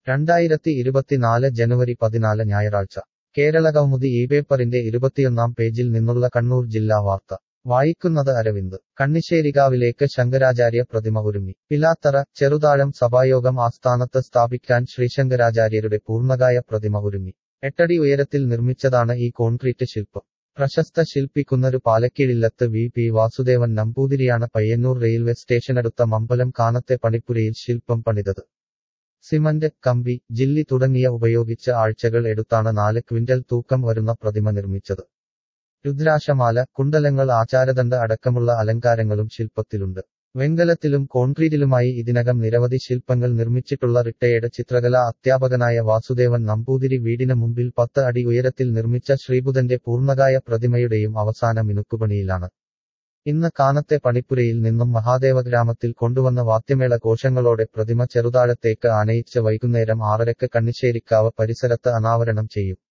രണ്ടായിരത്തി ഇരുപത്തിനാല് ജനുവരി പതിനാല് ഞായറാഴ്ച കേരളകൗമുദി ഈ പേപ്പറിന്റെ ഇരുപത്തിയൊന്നാം പേജിൽ നിന്നുള്ള കണ്ണൂർ ജില്ലാ വാർത്ത വായിക്കുന്നത് അരവിന്ദ് കണ്ണിശ്ശേരികാവിലേക്ക് ശങ്കരാചാര്യ പ്രതിമ ഒരുങ്ങി പിലാത്തറ ചെറുതാഴം സഭായോഗം ആസ്ഥാനത്ത് സ്ഥാപിക്കാൻ ശ്രീശങ്കരാചാര്യരുടെ പൂർണ്ണകായ പ്രതിമ ഒരുങ്ങി എട്ടടി ഉയരത്തിൽ നിർമ്മിച്ചതാണ് ഈ കോൺക്രീറ്റ് ശില്പം പ്രശസ്ത ശില്പി കുന്നരു പാലക്കീഴില്ലത്ത് വി പി വാസുദേവൻ നമ്പൂതിരിയാണ് പയ്യന്നൂർ റെയിൽവേ സ്റ്റേഷനടുത്ത മമ്പലം കാനത്തെ പണിപ്പുരയിൽ ശില്പം പണിതത് സിമന്റ് കമ്പി ജില്ലി തുടങ്ങിയ ഉപയോഗിച്ച് ആഴ്ചകൾ എടുത്താണ് നാല് ക്വിന്റൽ തൂക്കം വരുന്ന പ്രതിമ നിർമ്മിച്ചത് രുദ്രാശമാല കുണ്ടലങ്ങൾ ആചാരദണ്ഡ അടക്കമുള്ള അലങ്കാരങ്ങളും ശില്പത്തിലുണ്ട് വെങ്കലത്തിലും കോൺക്രീറ്റിലുമായി ഇതിനകം നിരവധി ശില്പങ്ങൾ നിർമ്മിച്ചിട്ടുള്ള റിട്ടയേർഡ് ചിത്രകലാ അധ്യാപകനായ വാസുദേവൻ നമ്പൂതിരി വീടിന് മുമ്പിൽ പത്ത് അടി ഉയരത്തിൽ നിർമ്മിച്ച ശ്രീബുധന്റെ പൂർണ്ണകായ പ്രതിമയുടെയും അവസാന മിനുക്കുപണിയിലാണ് ഇന്ന് കാനത്തെ പണിപ്പുരയിൽ നിന്നും മഹാദേവ ഗ്രാമത്തിൽ കൊണ്ടുവന്ന വാദ്യമേള ഘോഷങ്ങളോടെ പ്രതിമ ചെറുതാഴത്തേക്ക് ആനയിച്ച് വൈകുന്നേരം ആറരക്ക് കണ്ണിശ്ശേരിക്കാവ് പരിസരത്ത് അനാവരണം ചെയ്യും